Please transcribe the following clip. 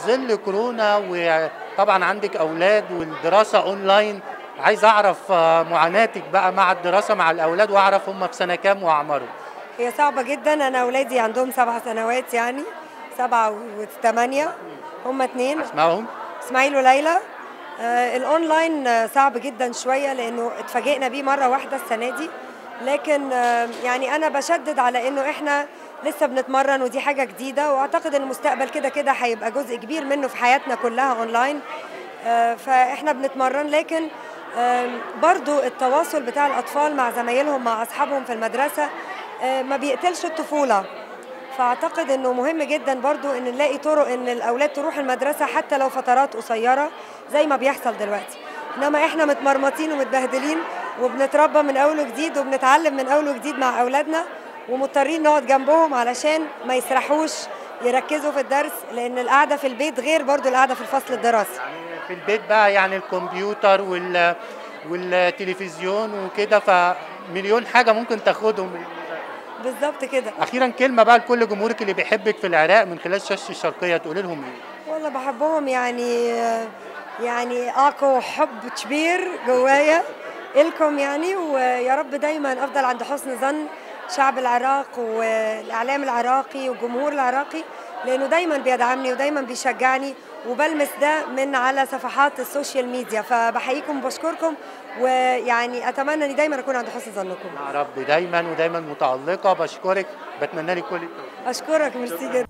ظل كورونا وطبعا عندك اولاد والدراسه اونلاين عايز اعرف آه، معاناتك بقى مع الدراسه مع الاولاد واعرف هم في سنه كام واعمارهم هي صعبة جدا أنا أولادي عندهم سبع سنوات يعني سبعة وثمانية هم اتنين اسمائهم إسماعيل وليلى آه الأونلاين آه، صعب جدا شوية لأنه اتفاجئنا بيه مرة واحدة السنة دي لكن آه يعني أنا بشدد على إنه إحنا لسه بنتمرن ودي حاجة جديدة وأعتقد إن المستقبل كده كده هيبقى جزء كبير منه في حياتنا كلها أونلاين آه فإحنا بنتمرن لكن آم، برضو التواصل بتاع الأطفال مع زمايلهم مع أصحابهم في المدرسة آه، ما بيقتلش الطفولة فاعتقد انه مهم جدا برضو ان نلاقي طرق ان الاولاد تروح المدرسه حتى لو فترات قصيره زي ما بيحصل دلوقتي انما احنا متمرمطين ومتبهدلين وبنتربى من اول وجديد وبنتعلم من اول وجديد مع اولادنا ومضطرين نقعد جنبهم علشان ما يسرحوش يركزوا في الدرس لان القعده في البيت غير برضو القعده في الفصل الدراسي يعني في البيت بقى يعني الكمبيوتر وال والتلفزيون وكده فمليون حاجه ممكن تاخدهم من بالظبط كده اخيرا كلمه بقى لكل جمهورك اللي بيحبك في العراق من خلال شاشه الشرقيه تقول لهم ايه والله بحبهم يعني يعني اكو حب كبير جوايا إلكم يعني ويا رب دايما افضل عند حسن ظن شعب العراق والاعلام العراقي والجمهور العراقي لانه دايما بيدعمني ودايما بيشجعني وبلمس ده من على صفحات السوشيال ميديا فبحييكم وبشكركم ويعني اتمنى اني دايما اكون عند حسن ظنكم يا رب دايما ودايما متالقه بشكرك بتمنى لك كل التوفيق اشكرك ميرسي جدا